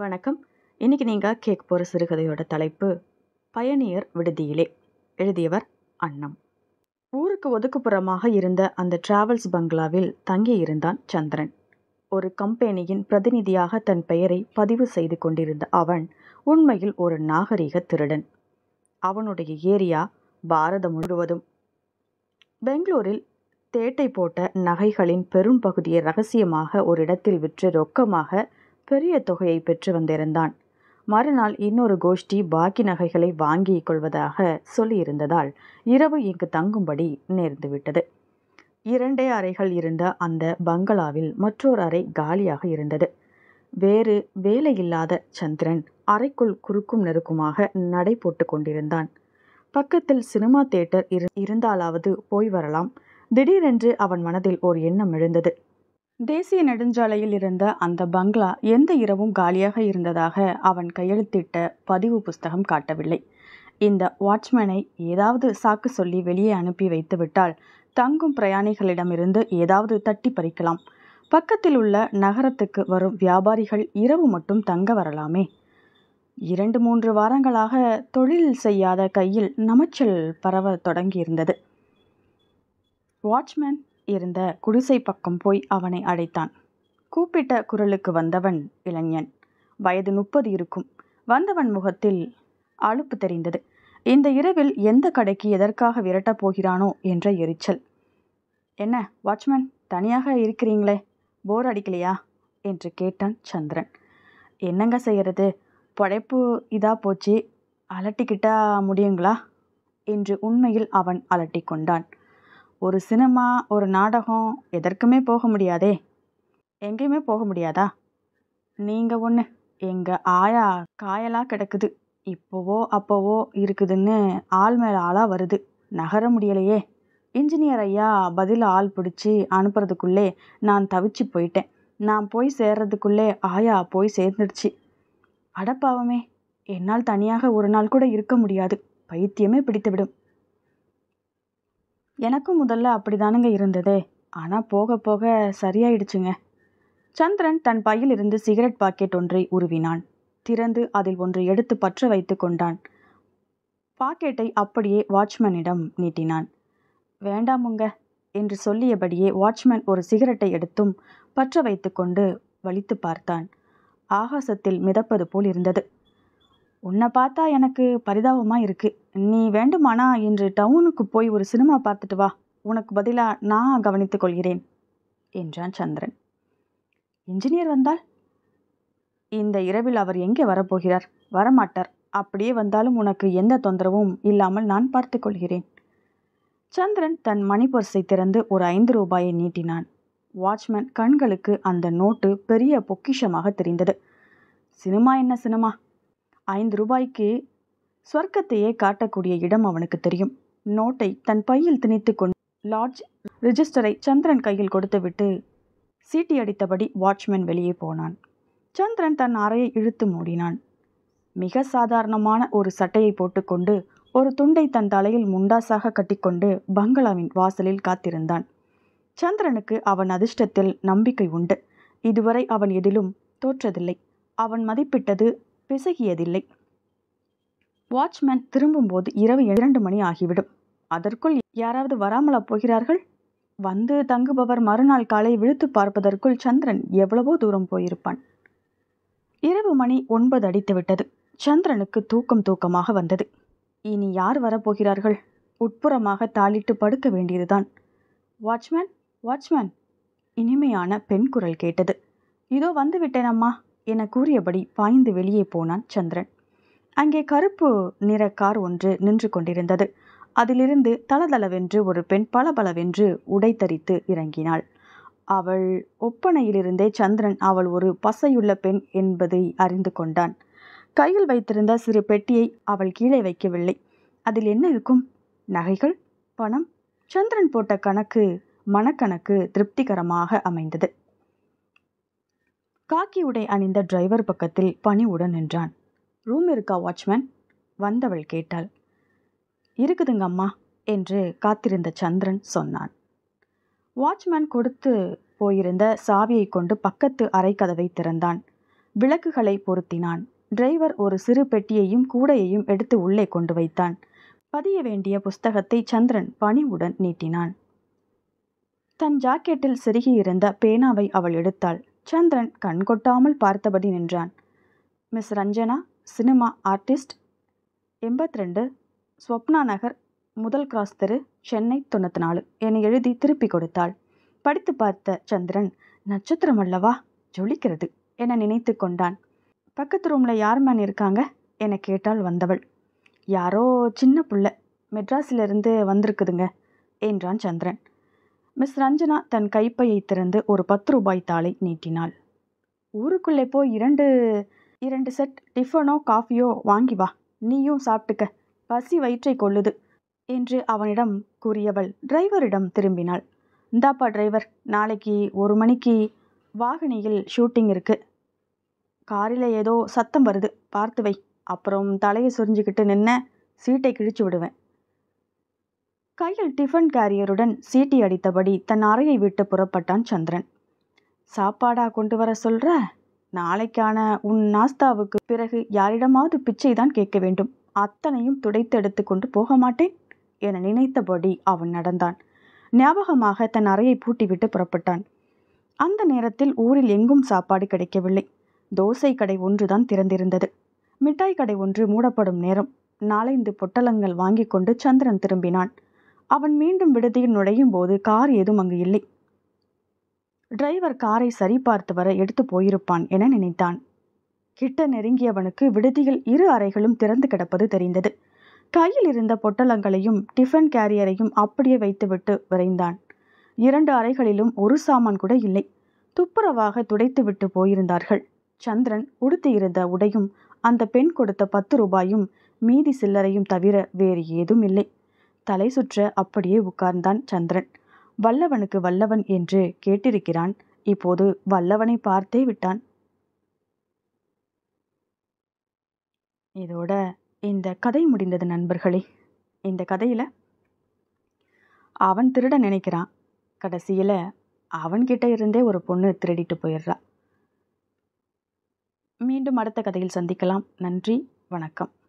வணக்கம் இன்னைக்கு நீங்கள் கேட்க போகிற சிறுகதையோட தலைப்பு பயணியர் விடுதியிலே எழுதியவர் அன்னம் ஊருக்கு ஒதுக்குப்புறமாக இருந்த அந்த டிராவல்ஸ் பங்களாவில் தங்கியிருந்தான் சந்திரன் ஒரு கம்பெனியின் பிரதிநிதியாக தன் பெயரை பதிவு செய்து கொண்டிருந்த அவன் உண்மையில் ஒரு நாகரிக திருடன் அவனுடைய ஏரியா பாரதம் முழுவதும் பெங்களூரில் தேட்டை போட்ட நகைகளின் பெரும் பகுதியை ரகசியமாக ஒரு இடத்தில் விற்று ரொக்கமாக பெரிய தொகையை பெற்று வந்திருந்தான் மறுநாள் இன்னொரு கோஷ்டி பாக்கி நகைகளை வாங்கிக் கொள்வதாக சொல்லியிருந்ததால் இரவு இங்கு தங்கும்படி நேர்ந்துவிட்டது இரண்டே அறைகள் இருந்த அந்த பங்களாவில் மற்றொரு அறை காலியாக இருந்தது வேறு வேலையில்லாத சந்திரன் அறைக்குள் குறுக்கும் நெருக்குமாக நடை போட்டு கொண்டிருந்தான் பக்கத்தில் சினிமா தியேட்டர் இரு இருந்தாலாவது போய் வரலாம் திடீரென்று அவன் மனதில் ஒரு எண்ணம் எழுந்தது தேசிய நெடுஞ்சாலையில் இருந்த அந்த பங்களா எந்த இரவும் காலியாக இருந்ததாக அவன் கையெழுத்திட்ட பதிவு புஸ்தகம் காட்டவில்லை இந்த வாட்ச்மேனை ஏதாவது சாக்கு சொல்லி வெளியே அனுப்பி வைத்துவிட்டால் தங்கும் பிரயாணிகளிடமிருந்து ஏதாவது தட்டி பறிக்கலாம் பக்கத்தில் உள்ள நகரத்துக்கு வரும் வியாபாரிகள் இரவு மட்டும் தங்க வரலாமே இரண்டு மூன்று வாரங்களாக தொழில் செய்யாத கையில் நமைச்சல் பரவ தொடங்கியிருந்தது வாட்ச்மேன் இருந்த குடிசை பக்கம் போய் அவனை அழைத்தான் கூப்பிட்ட குரலுக்கு வந்தவன் இளைஞன் வயது முப்பது இருக்கும் வந்தவன் முகத்தில் அலுப்பு தெரிந்தது இந்த இரவில் எந்த கடைக்கு எதற்காக விரட்டப் போகிறானோ என்ற எரிச்சல் என்ன வாட்ச்மேன் தனியாக இருக்கிறீங்களே போர் அடிக்கலையா என்று கேட்டான் சந்திரன் என்னங்க செய்யறது படைப்பு இதா போச்சு அலட்டிக்கிட்டா முடியுங்களா என்று உண்மையில் அவன் அலட்டி கொண்டான் ஒரு சினிமா ஒரு நாடகம் எதற்குமே போக முடியாதே எங்கேயுமே போக முடியாதா நீங்கள் ஒன்று எங்கள் ஆயா காயலாக கிடக்குது இப்போவோ அப்போவோ இருக்குதுன்னு ஆள் மேலே ஆளாக வருது நகர முடியலையே இன்ஜினியர் ஐயா பதில் ஆள் பிடிச்சி அனுப்புறதுக்குள்ளே நான் தவிச்சு போயிட்டேன் நான் போய் சேர்றதுக்குள்ளே ஆயா போய் சேர்ந்துடுச்சு அடப்பாவமே என்னால் தனியாக ஒரு நாள் கூட இருக்க முடியாது பைத்தியமே பிடித்துவிடும் எனக்கும் முதல்ல அப்படிதானுங்க இருந்ததே ஆனால் போக போக சரியாயிடுச்சுங்க சந்திரன் தன் பையில் இருந்து சிகரெட் பாக்கெட் ஒன்றை உருவினான் திறந்து அதில் ஒன்றை எடுத்து பற்ற வைத்து கொண்டான் பாக்கெட்டை அப்படியே வாட்ச்மேனிடம் நீட்டினான் வேண்டாமுங்க என்று சொல்லியபடியே வாட்ச்மேன் ஒரு சிகரெட்டை எடுத்தும் பற்ற வைத்து கொண்டு வலித்து பார்த்தான் ஆகாசத்தில் மிதப்பது போல் இருந்தது உன்னை பார்த்தா எனக்கு பரிதாபமாக இருக்கு நீ வேண்டுமானா இன்று டவுனுக்கு போய் ஒரு சினிமா பார்த்துட்டு வா உனக்கு பதிலாக நான் கவனித்துக் கொள்கிறேன் என்றான் சந்திரன் இன்ஜினியர் வந்தால் இந்த இரவில் அவர் எங்கே வரப்போகிறார் வரமாட்டார் அப்படியே வந்தாலும் உனக்கு எந்த தொந்தரவும் இல்லாமல் நான் பார்த்து கொள்கிறேன் சந்திரன் தன் மணிப்பர்ஸை திறந்து ஒரு ஐந்து ரூபாயை நீட்டினான் வாட்ச்மேன் கண்களுக்கு அந்த நோட்டு பெரிய பொக்கிஷமாக தெரிந்தது சினிமா என்ன சினிமா ஐந்து ரூபாய்க்கு சொர்க்கத்தையே காட்டக்கூடிய இடம் அவனுக்கு தெரியும் நோட்டை தன் பையில் திணித்து கொண்டு லாட்ஜ் ரிஜிஸ்டரை சந்திரன் கையில் கொடுத்துவிட்டு சீட்டி அடித்தபடி வாட்ச்மேன் வெளியே போனான் சந்திரன் தன் அறையை இழுத்து மூடினான் மிக சாதாரணமான ஒரு சட்டையை போட்டுக்கொண்டு ஒரு துண்டை தன் தலையில் முண்டாசாக கட்டிக்கொண்டு பங்களாவின் வாசலில் காத்திருந்தான் சந்திரனுக்கு அவன் அதிர்ஷ்டத்தில் நம்பிக்கை உண்டு இதுவரை அவன் எதிலும் தோற்றதில்லை அவன் மதிப்பிட்டது பிசகியதில்லை வாட்ச்மேன் திரும்பும்போது இரவு இரண்டு மணி ஆகிவிடும் அதற்குள் யாராவது வராமலா போகிறார்கள் வந்து தங்குபவர் மறுநாள் காலை விழுத்து பார்ப்பதற்குள் சந்திரன் எவ்வளவோ தூரம் போயிருப்பான் இரவு மணி ஒன்பது அடித்து விட்டது சந்திரனுக்கு தூக்கம் தூக்கமாக வந்தது இனி யார் வரப்போகிறார்கள் உட்புறமாக தாளிட்டு படுக்க வேண்டியதுதான் வாட்ச்மேன் வாட்ச்மேன் இனிமையான பெண் குரல் கேட்டது இதோ வந்து விட்டேன் அம்மா என கூறியபடி பாய்ந்து வெளியே போனான் சந்திரன் அங்கே கருப்பு நிற கார் ஒன்று நின்று கொண்டிருந்தது அதிலிருந்து தளதளவென்று ஒரு பெண் பளபளவென்று உடை தரித்து இறங்கினாள் அவள் ஒப்பனையிலிருந்தே சந்திரன் அவள் ஒரு பசையுள்ள பெண் என்பதை அறிந்து கொண்டான் கையில் வைத்திருந்த சிறு பெட்டியை அவள் கீழே வைக்கவில்லை அதில் என்ன இருக்கும் நகைகள் பணம் சந்திரன் போட்ட கணக்கு மனக்கணக்கு திருப்திகரமாக அமைந்தது காக்கி உடை அணிந்த டிரைவர் பக்கத்தில் பணிவுடன் நின்றான் ரூம் இருக்கா வாட்ச்மேன் வந்தவள் கேட்டாள் இருக்குதுங்க அம்மா என்று காத்திருந்த சந்திரன் சொன்னான் வாட்ச்மேன் கொடுத்து போயிருந்த சாவியை கொண்டு பக்கத்து அறை கதவை திறந்தான் விளக்குகளை பொருத்தினான் டிரைவர் ஒரு சிறு பெட்டியையும் கூடையையும் எடுத்து உள்ளே கொண்டு வைத்தான் பதிய வேண்டிய புஸ்தகத்தை சந்திரன் பணிவுடன் நீட்டினான் தன் ஜாக்கெட்டில் செருகியிருந்த பேனாவை அவள் எடுத்தாள் சந்திரன் கண் கொட்டாமல் பார்த்தபடி நின்றான் மிஸ் ரஞ்சனா சினிமா ஆர்டிஸ்ட் எண்பத்தி ரெண்டு ஸ்வப்னா நகர் முதல் கிராஸ் தெரு சென்னை தொண்ணூற்றி நாலு என எழுதி திருப்பி கொடுத்தாள் படித்து பார்த்த சந்திரன் நட்சத்திரம் அல்லவா ஜொலிக்கிறது என நினைத்து கொண்டான் பக்கத்து ரூமில் யார் மேன் இருக்காங்க என கேட்டால் வந்தவள் யாரோ சின்ன புள்ள மெட்ராஸிலிருந்து வந்திருக்குதுங்க என்றான் சந்திரன் மிஸ் ரஞ்சனா தன் கைப்பையை திறந்து ஒரு பத்து ரூபாய் தாளை நீட்டினாள் ஊருக்குள்ளே போய் இரண்டு இரண்டு செட் டிஃபனோ காஃபியோ வாங்கி வா நீயும் சாப்பிட்டுக்க பசி வயிற்றை கொள்ளுது என்று அவனிடம் கூறியவள் டிரைவரிடம் திரும்பினாள் இந்தாப்பா டிரைவர் நாளைக்கு ஒரு மணிக்கு வாகனியில் ஷூட்டிங் இருக்கு காரில் ஏதோ சத்தம் வருது பார்த்து வை அப்புறம் தலையை சொரிஞ்சுக்கிட்டு நின்ன சீட்டை கிழிச்சு விடுவேன் கையில் டிஃபன் கேரியருடன் சீட்டி அடித்தபடி தன் அறையை விட்டு புறப்பட்டான் சந்திரன் சாப்பாடா கொண்டு வர சொல்ற நாளைக்கான உன் நாஸ்தாவுக்கு பிறகு யாரிடமாவது பிச்சை தான் கேட்க வேண்டும் அத்தனையும் துடைத்து எடுத்துக்கொண்டு போக மாட்டேன் என நினைத்தபடி அவன் நடந்தான் ஞாபகமாக தன் அறையை பூட்டிவிட்டு புறப்பட்டான் அந்த நேரத்தில் ஊரில் எங்கும் சாப்பாடு கிடைக்கவில்லை தோசை கடை ஒன்றுதான் திறந்திருந்தது மிட்டாய் கடை ஒன்று மூடப்படும் நேரம் நாலைந்து பொட்டலங்கள் வாங்கி கொண்டு சந்திரன் திரும்பினான் அவன் மீண்டும் விடுதியில் நுழையும் போது கார் ஏதும் அங்கு இல்லை டிரைவர் காரை சரிபார்த்து வர எடுத்து போயிருப்பான் என நினைத்தான் கிட்ட நெருங்கியவனுக்கு விடுதியில் இரு அறைகளும் திறந்து கிடப்பது தெரிந்தது கையில் இருந்த பொட்டலங்களையும் டிஃபன் கேரியரையும் அப்படியே வைத்துவிட்டு விரைந்தான் இரண்டு அறைகளிலும் ஒரு சாமான் கூட இல்லை துப்புரவாக துடைத்துவிட்டு போயிருந்தார்கள் சந்திரன் உடுத்தியிருந்த உடையும் அந்த பெண் கொடுத்த பத்து ரூபாயும் மீதி சில்லறையும் தவிர வேறு ஏதும் இல்லை தலை சுற்ற அப்படியே உட்கார்ந்தான் சந்திரன் வல்லவனுக்கு வல்லவன் என்று கேட்டிருக்கிறான் இப்போது வல்லவனை பார்த்தே விட்டான் இதோட இந்த கதை முடிந்தது நண்பர்களே இந்த கதையில் அவன் திருட நினைக்கிறான் கடைசியில் அவன்கிட்ட இருந்தே ஒரு பொண்ணு திருடிட்டு போயிடுறா மீண்டும் அடுத்த கதையில் சந்திக்கலாம் நன்றி வணக்கம்